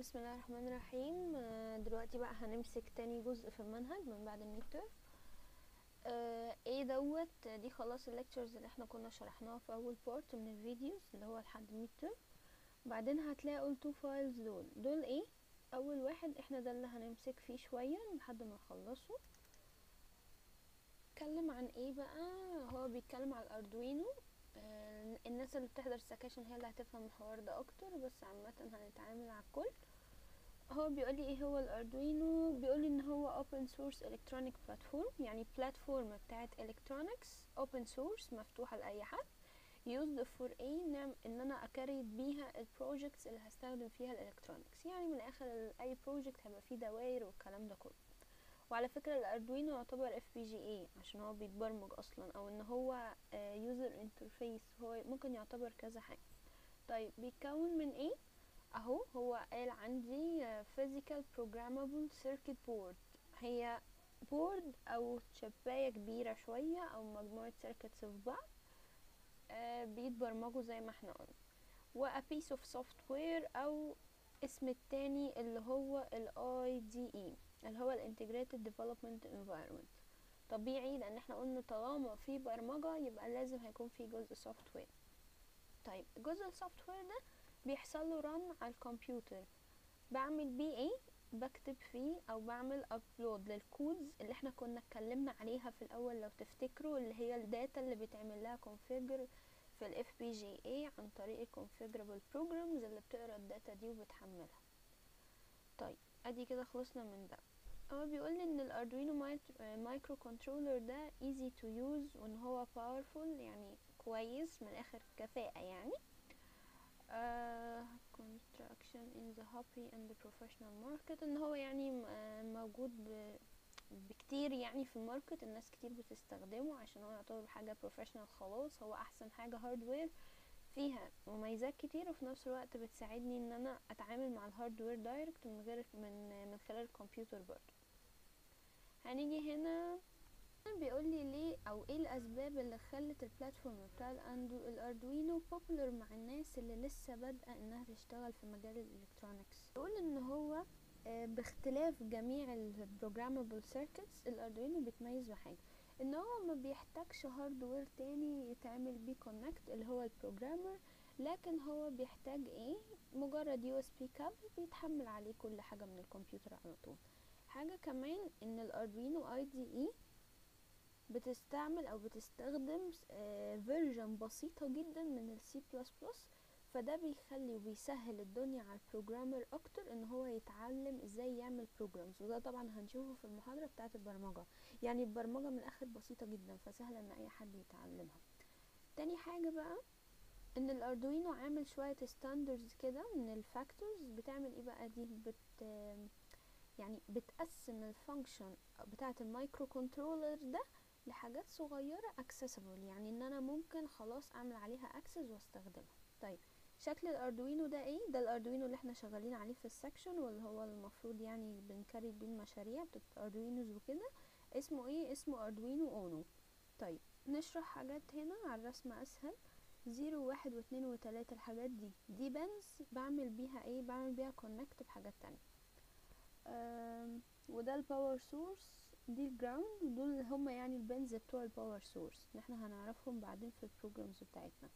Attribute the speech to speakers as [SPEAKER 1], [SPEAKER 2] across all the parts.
[SPEAKER 1] بسم الله الرحمن الرحيم آه، دلوقتي بقى هنمسك تاني جزء في المنهج من بعد الميد تيرم آه، ايه دوت دي خلاص الليكتشرز اللي احنا كنا شرحناها في اول بارت من الفيديوز اللي هو لحد الميد تيرم بعدين هتلاقوا التو فايلز دول دول ايه اول واحد احنا ده اللي هنمسك فيه شوية لحد ما نخلصه اتكلم عن ايه بقى هو بيتكلم على الاردوينو آه، الناس اللي بتحضر السكاشن هي اللي هتفهم الحوار ده اكتر بس عامة هنتعامل على الكل هو بيقول لي ايه هو الاردوينو بيقول لي ان هو open source electronic platform يعني بلاتفورم بتاعت electronics open source مفتوحة لأي حد used for ايه نعم ان انا اكريت بيها البروجكتس اللي هستخدم فيها الالكترونكس يعني من الاخر ال- اي بروجكت هيبقى فيه دوائر والكلام ده كله وعلى فكرة الاردوينو يعتبر FPGA عشان هو بيتبرمج اصلا او ان هو يوزر انترفيس هو ممكن يعتبر كذا حاجة طيب بيتكون من ايه اهو هو قال عندي آه، physical programmable circuit board هي بورد او شباية كبيرة شوية او مجموعة circuits في بعض آه، بيتبرمجوا زي ما احنا قلنا و a piece of software او اسم التاني اللي هو ال IDE اللي هو ال Integrated Development Environment طبيعي لان احنا قلنا طالما في برمجة يبقى لازم هيكون في جزء سوفت وير طيب جزء السوفت وير ده بيحصل له رن على الكمبيوتر بعمل بيه ايه بكتب فيه او بعمل ابلود للكودز اللي احنا كنا اتكلمنا عليها في الاول لو تفتكروا اللي هي الداتا اللي بتعمل لها configure في ال FPGA عن طريق ال configurable programs اللي بتقرا الداتا دي وبتحملها طيب ادي كده خلصنا من ده هو بيقول لي ان الاردوينو مايكرو كنترولر ده easy to use وان هو powerful يعني كويس من الاخر كفاءة يعني آه construction in the hobby and the professional market ان هو يعني م- آه موجود ب- بكتير يعني في الماركت الناس كتير بتستخدمه عشان هو يعتبر حاجة بروفيشنال خلاص هو احسن حاجة هاردوير فيها مميزات كتير وفي نفس الوقت بتساعدني ان انا اتعامل مع الهاردوير دايركت من غير من من خلال الكمبيوتر برضه هنيجي هنا بيقول لي ليه او ايه الاسباب اللي خلت البلاتفورم بتاع الأندو الاردوينو بوبولار مع الناس اللي لسه بادئه انها تشتغل في مجال الالكترونكس بيقول ان هو آه، باختلاف جميع البروجرامبل سيركتس الاردوينو بيتميز بحاجه ان هو ما بيحتاجش هاردوير تاني يتعمل بيه كونكت اللي هو البروجرامر لكن هو بيحتاج ايه مجرد يو اس بي كابل بيتحمل عليه كل حاجه من الكمبيوتر على طول حاجه كمان ان الاردوينو اي دي اي بتستعمل او بتستخدم فيرجن بسيطة جدا من السي بلس بلس فده بيخلي وبيسهل الدنيا على البروجرامر اكتر ان هو يتعلم ازاي يعمل بروجرامز وده طبعا هنشوفه في المحاضرة بتاعة البرمجة يعني البرمجة من الاخر بسيطة جدا فسهل ان اي حد يتعلمها تاني حاجة بقى ان الاردوينو عامل شوية ستاندرز كده من الفاكتورز بتعمل ايه بقى دي بت يعني بتقسم الفانكشن بتاعة المايكرو كنترولر ده لحاجات صغيرة accessible يعني ان انا ممكن خلاص اعمل عليها access واستخدمها طيب شكل الاردوينو ده ايه ده الاردوينو اللي احنا شغالين عليه في السكشن واللي هو المفروض يعني بنكري بيه المشاريع بتاعت اردوينوز وكده اسمه ايه اسمه اردوينو اونو طيب نشرح حاجات هنا على الرسم اسهل زيرو واحد واتنين وتلاتة الحاجات دي دي بنز بعمل بيها ايه بعمل بيها كونكت بحاجات تانية أم، وده الباور سورس دي الجراوند ودول هما يعني البنز بتوع الباور سورس اللي احنا هنعرفهم بعدين في البروجرامز بتاعتنا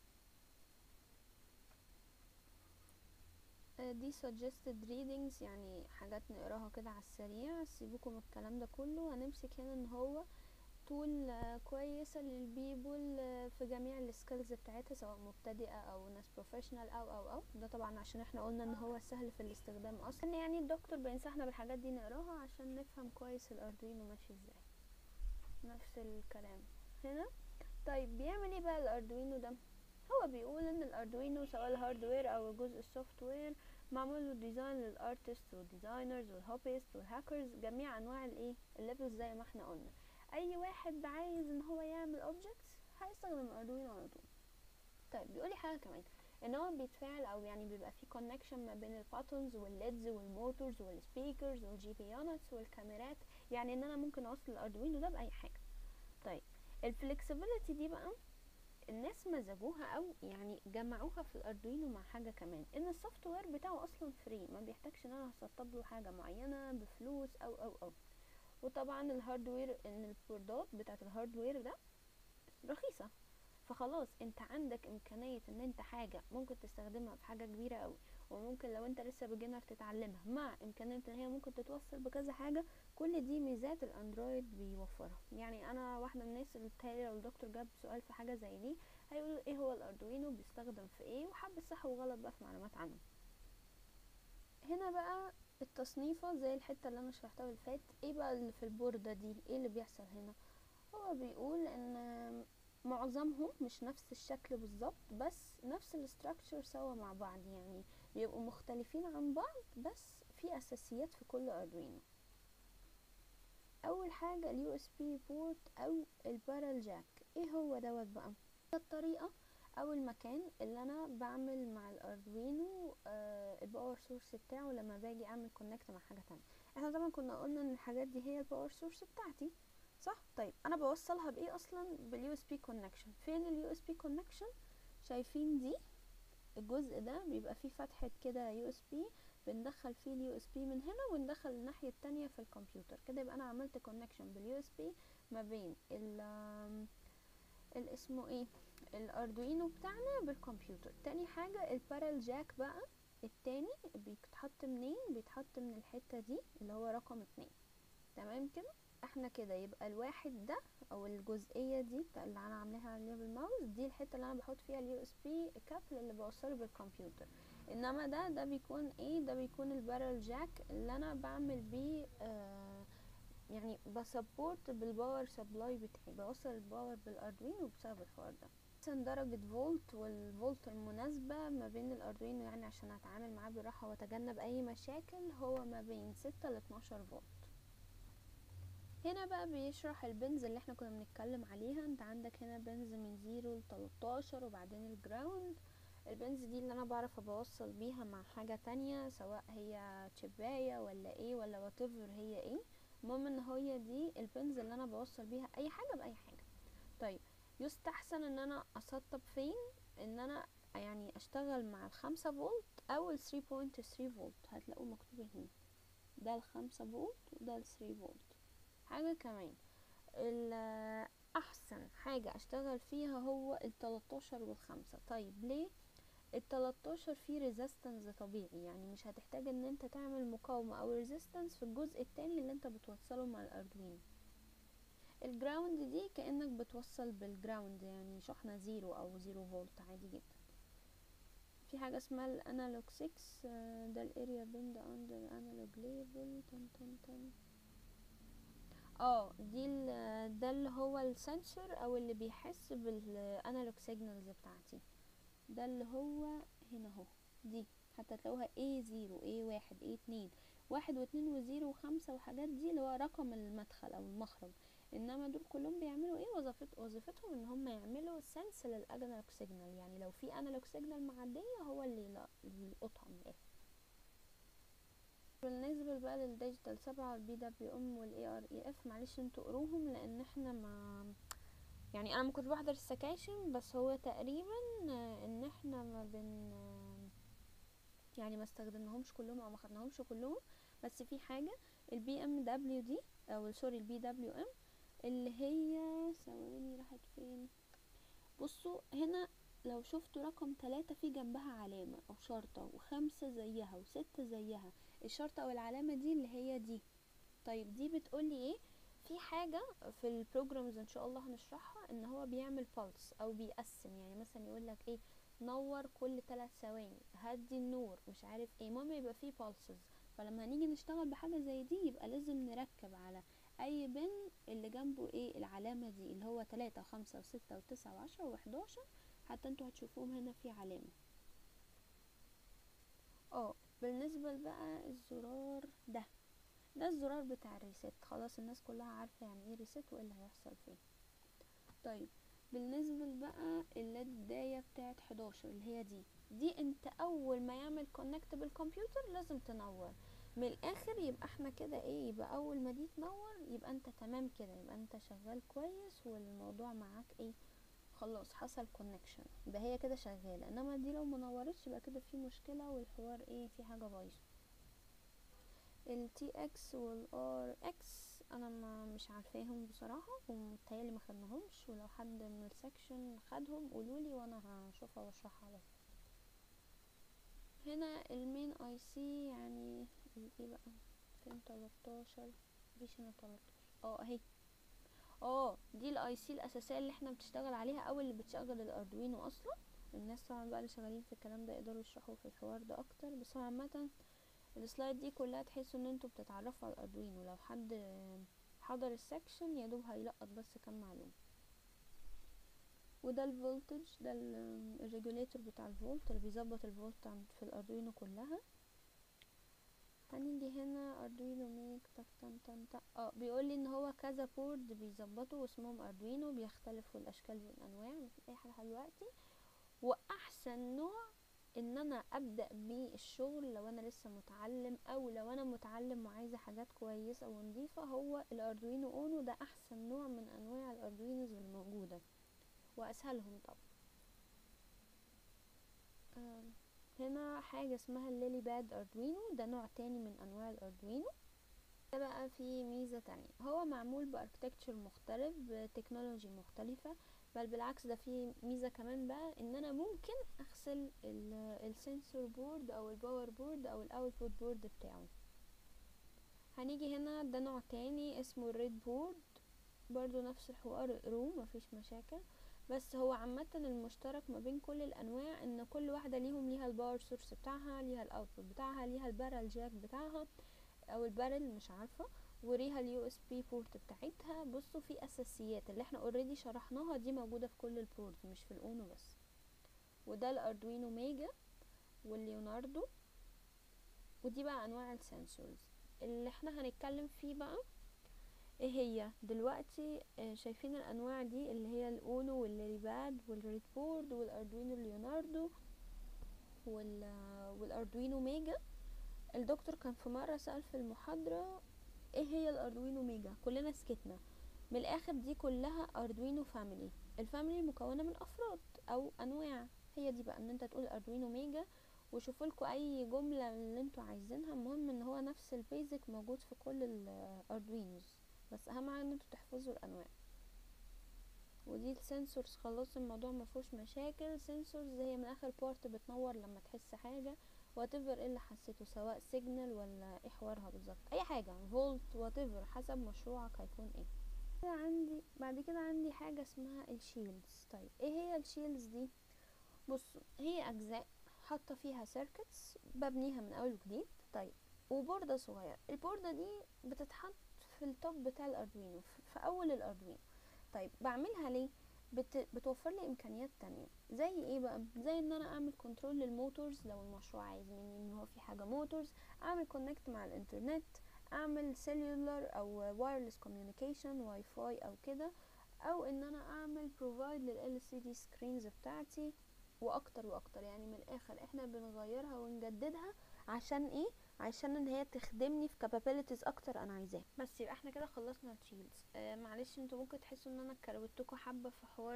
[SPEAKER 1] آه، دي suggested readings يعني حاجات نقراها كده على السريع سيبوكم من الكلام ده كله هنمسك هنا ان هو تول كويسة للبيبول آه، في جميع السكيلز بتاعتها سواء مبتدئة او ناس بروفيشنال او او او ده طبعا عشان احنا قلنا ان هو سهل في الاستخدام اصلا يعني الدكتور بينصحنا بالحاجات دي نقراها عشان نفهم كويس الاردوينو ماشي ازاي نفس الكلام هنا طيب بيعمل ايه بقى الاردوينو ده هو بيقول ان الاردوينو سواء الهاردوير او الجزء السوفت وير معمول له ديزاين للارتست والديزاينرز والهوبيست والهاكرز جميع انواع الايه الليفلز زي ما احنا قلنا اي واحد عايز ان هو يعمل اوبجكتس هيستخدم الاردوينو على طول طيب بيقولي حاجه كمان ان هو بيتفاعل او يعني بيبقى في كونكشن ما بين الباتونز والليدز والموتورز والسبيكرز والجي بي يونتس والكاميرات يعني ان انا ممكن اوصل الاردوينو ده باي حاجه طيب الفلكسبيليتي دي بقى الناس مزجوها او يعني جمعوها في الاردوينو مع حاجه كمان ان السوفت وير بتاعه اصلا فري ما بيحتاجش ان انا اسطب له حاجه معينه بفلوس او او او وطبعا الهاردوير ان البوردات بتاعت الهاردوير ده رخيصه فخلاص انت عندك امكانيه ان انت حاجه ممكن تستخدمها في حاجه كبيره قوي وممكن لو انت لسه بجنر تتعلمها مع امكانيه ان هي ممكن تتوصل بكذا حاجه كل دي ميزات الاندرويد بيوفرها يعني انا واحده من الناس اللي بتهيألي لو الدكتور جاب سؤال في حاجه زي دي هيقول ايه هو الاردوينو بيستخدم في ايه وحب الصح وغلط بقى في معلومات عنه هنا بقى التصنيفه زي الحته اللي انا شرحتها اللي فات ايه بقى اللي في البورده دي ايه اللي بيحصل هنا هو بيقول ان معظمهم مش نفس الشكل بالظبط بس نفس الاستراكشر سوا مع بعض يعني بيبقوا مختلفين عن بعض بس في اساسيات في كل اردوينو اول حاجه اليو اس بي بورت او البارل جاك ايه هو دوت بقى الطريقه او المكان اللي انا بعمل مع الاردوينو آه الباور سورس بتاعه لما باجي اعمل كونكت مع حاجه تانية احنا طبعا كنا قلنا ان الحاجات دي هي الباور سورس بتاعتي صح طيب انا بوصلها بايه اصلا باليو اس بي كونكشن فين اليو اس بي كونكشن شايفين دي الجزء ده بيبقى فيه فتحة كده يو اس بي بندخل فيه اليو اس بي من هنا وندخل الناحية التانية في الكمبيوتر كده يبقى انا عملت كونكشن باليو اس بي ما بين ال ال اسمه ايه الاردوينو بتاعنا بالكمبيوتر تاني حاجة البارل جاك بقى التاني بيتحط منين بيتحط من الحتة دي اللي هو رقم اتنين تمام كده احنا كده يبقى الواحد ده او الجزئيه دي بتاع اللي انا عاملاها عليها بالماوس دي الحته اللي انا بحط فيها اليو اس بي كابل اللي بوصله بالكمبيوتر انما ده ده بيكون ايه ده بيكون البارل جاك اللي انا بعمل بيه آه يعني بسبورت بالباور سبلاي بتاعي بوصل الباور بالاردوينو بسبب الحوار ده مثلا درجة فولت والفولت المناسبة ما بين الاردوينو يعني عشان اتعامل معاه براحة واتجنب اي مشاكل هو ما بين ستة ل 12 فولت هنا بقى بيشرح البنز اللي احنا كنا بنتكلم عليها انت عندك هنا بنز من زيرو لتلاتاشر وبعدين الجراوند البنز دي اللي انا بعرف بوصل بيها مع حاجة تانية سواء هي تشباية ولا ايه ولا واتيفر هي ايه المهم ان هي دي البنز اللي انا بوصل بيها اي حاجة باي حاجة طيب يستحسن ان انا اسطب فين ان انا يعني اشتغل مع الخمسة فولت او الثري بوينت ثري فولت هتلاقوه مكتوب هنا ده الخمسة فولت وده الثري فولت حاجة كمان احسن حاجة اشتغل فيها هو التلاتاشر والخمسة طيب ليه التلاتاشر فيه ريزيستنس طبيعي يعني مش هتحتاج ان انت تعمل مقاومة او ريزيستنس في الجزء التاني اللي انت بتوصله مع الاردوينو الجراوند دي كأنك بتوصل بالجراوند يعني شحنة زيرو او زيرو فولت عادي جدا في حاجة اسمها الانالوج 6 ده الاريا بند اندر انالوج ليبل تن تن تن اه دي ده اللي هو السنسور او اللي بيحس بالانالوج سيجنالز بتاعتي ده اللي هو هنا اهو دي حتى تلاقوها A زيرو A واحد A اتنين واحد واتنين وزيرو وخمسة وحاجات دي اللي هو رقم المدخل او المخرج انما دول كلهم بيعملوا ايه وظيفت وظيفتهم ان هم يعملوا سنس للانالوج سيجنال يعني لو في انالوج سيجنال معديه هو اللي يلقطها من الاخر بالنسبة بقى للديجيتال سبعة والبي دبليو ام والاي ار اي اف معلش انتوا قروهم لان احنا ما يعني انا ما كنت بحضر السكاشن بس هو تقريبا ان احنا ما بن يعني ما استخدمناهمش كلهم او ما خدناهمش كلهم بس في حاجة البي ام دبليو دي او سوري البي دبليو ام اللي هي ثواني راحت فين بصوا هنا لو شفتوا رقم تلاتة في جنبها علامة او شرطة وخمسة زيها وستة زيها الشرطة او العلامة دي اللي هي دي طيب دي بتقولي ايه في حاجة في البروجرامز ان شاء الله هنشرحها ان هو بيعمل بلس او بيقسم يعني مثلا يقولك ايه نور كل ثلاث ثواني هدي النور مش عارف ايه المهم يبقى فيه بلسز فلما هنيجي نشتغل بحاجة زي دي يبقى لازم نركب على اي بن اللي جنبه ايه العلامة دي اللي هو تلاتة وخمسة وستة وتسعة وعشرة وحداشر حتى انتوا هتشوفوهم هنا في علامة اه بالنسبة بقى الزرار ده ده الزرار بتاع الريست خلاص الناس كلها عارفة يعني ايه ريست وايه اللي هيحصل فيه طيب بالنسبة بقى اللداية بتاعت 11 اللي هي دي دي انت اول ما يعمل كونكت بالكمبيوتر لازم تنور من الاخر يبقى احنا كده ايه يبقى اول ما دي تنور يبقى انت تمام كده يبقى انت شغال كويس والموضوع معاك ايه خلاص حصل كونكشن يبقى هي كده شغاله انما دي لو منورتش يبقى كده في مشكله والحوار ايه في حاجه بايظه ال TX وال RX انا ما مش عارفاهم بصراحه ومتهيألي ما خدناهمش ولو حد من السكشن خدهم قولولي وانا هشوفها واشرحها لكم هنا المين اي سي يعني ايه بقى فين 13 مفيش هنا 13 اه اهي اه دي الاي سي الاساسيه اللي احنا بتشتغل عليها او اللي بتشغل الاردوينو اصلا الناس طبعا بقى اللي شغالين في الكلام ده يقدروا يشرحوا في الحوار ده اكتر بس هو عامه السلايد دي كلها تحسوا ان انتوا بتتعرفوا على الاردوينو لو حد حضر السكشن يا دوب هيلقط بس كام معلومه وده الفولتج ده الريجوليتور بتاع الفولت اللي بيظبط الفولت في الاردوينو كلها هنيجي هنا اردوينو ميك تك تن تن تن اه بيقول لي ان هو كذا بورد بيظبطوا واسمهم اردوينو بيختلفوا الاشكال والانواع مفيش اي حاجه دلوقتي واحسن نوع ان انا ابدا بيه الشغل لو انا لسه متعلم او لو انا متعلم وعايزه حاجات كويسه ونضيفه هو الاردوينو اونو ده احسن نوع من انواع الاردوينوز الموجوده واسهلهم طبعا آه هنا حاجة اسمها الليلي باد اردوينو ده نوع تاني من انواع الاردوينو ده بقى في ميزة تانية هو معمول باركتكتشر مختلف بتكنولوجي مختلفة بل بالعكس ده في ميزة كمان بقى ان انا ممكن اغسل السنسور بورد او الباور بورد او الاوتبوت بورد بتاعه هنيجي هنا ده نوع تاني اسمه الريد بورد برضو نفس الحوار اقروه مفيش مشاكل بس هو عامة المشترك ما بين كل الانواع ان كل واحدة ليهم ليها الباور سورس بتاعها ليها الاوتبوت بتاعها ليها البارل جاك بتاعها او البارل مش عارفة وليها اليو اس بي بورت بتاعتها بصوا في اساسيات اللي احنا اوريدي شرحناها دي موجودة في كل البورت مش في الاونو بس وده الاردوينو ميجا والليوناردو ودي بقى انواع السنسورز اللي احنا هنتكلم فيه بقى ايه هي دلوقتي شايفين الانواع دي اللي هي الاونو والليباد والريد بورد والاردوينو ليوناردو وال والاردوينو ميجا الدكتور كان في مره سال في المحاضره ايه هي الاردوينو ميجا كلنا سكتنا من الاخر دي كلها اردوينو فاميلي الفاميلي مكونه من افراد او انواع هي دي بقى ان انت تقول اردوينو ميجا وشوفوا لكم اي جمله اللي انتوا عايزينها المهم ان هو نفس البيزك موجود في كل الاردوينوز بس اهم حاجه ان انتوا تحفظوا الانواع ودي السنسورز خلاص الموضوع مفهوش مشاكل سنسورز هي من اخر بارت بتنور لما تحس حاجه واتيفر ايه اللي حسيته سواء سيجنال ولا ايه حوارها بالظبط اي حاجه فولت واتيفر حسب مشروعك هيكون ايه كده عندي بعد كده عندي حاجه اسمها الشيلدز طيب ايه هي الشيلدز دي بصوا هي اجزاء حاطه فيها سيركتس ببنيها من اول وجديد طيب وبوردة صغيرة البوردة دي بتتحط في التوب بتاع الاردوينو في اول الاردوينو طيب بعملها ليه بت... بتوفر لي امكانيات تانية زي ايه بقى زي ان انا اعمل كنترول للموتورز لو المشروع عايز مني ان هو في حاجه موتورز اعمل كونكت مع الانترنت اعمل سيلولار او وايرلس كوميونيكيشن واي فاي او كده او ان انا اعمل بروفايد لل سي دي سكرينز بتاعتي واكتر واكتر يعني من الاخر احنا بنغيرها ونجددها عشان ايه عشان ان هي تخدمني في capabilities اكتر انا عايزاها بس يبقى احنا كده خلصنا الشيلدز آه معلش انتوا ممكن تحسوا ان انا كروتكم حبه في حوار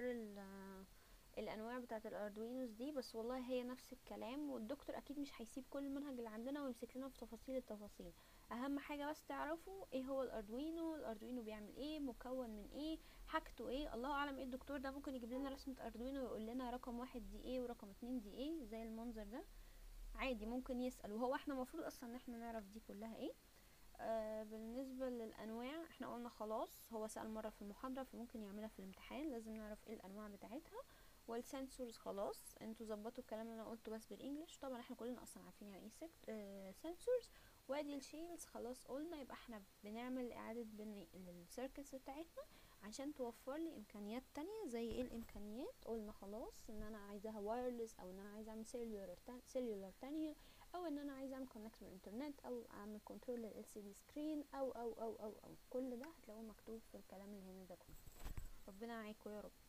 [SPEAKER 1] الانواع بتاعه الاردوينوز دي بس والله هي نفس الكلام والدكتور اكيد مش هيسيب كل المنهج اللي عندنا ويمسك لنا في تفاصيل التفاصيل اهم حاجه بس تعرفوا ايه هو الاردوينو الاردوينو بيعمل ايه مكون من ايه حاجته ايه الله اعلم ايه الدكتور ده ممكن يجيب لنا رسمه اردوينو ويقول لنا رقم واحد دي ايه ورقم اتنين دي ايه زي المنظر ده عادي ممكن يسأل وهو احنا المفروض اصلا ان احنا نعرف دي كلها ايه آه بالنسبة للأنواع احنا قلنا خلاص هو سأل مرة في المحاضرة فممكن يعملها في الامتحان لازم نعرف ايه الأنواع بتاعتها والسنسورز خلاص انتوا ظبطوا الكلام اللي انا قلته بس بالانجلش طبعا احنا كلنا اصلا عارفين يعني ايه آه سنسورز وادي الشيلز خلاص قلنا يبقى احنا بنعمل اعادة بناء للسيركتس بتاعتنا عشان توفر لي امكانيات تانية زي ايه الامكانيات قلنا خلاص ان انا عايزاها وايرلس او ان انا عايزه اعمل سيلولار سيلولار تانية او ان انا عايزه اعمل كونكت بالانترنت او اعمل كنترول لل سي دي سكرين أو, او او او او كل ده هتلاقوه مكتوب في الكلام اللي هنا ده كله ربنا معاكم يا رب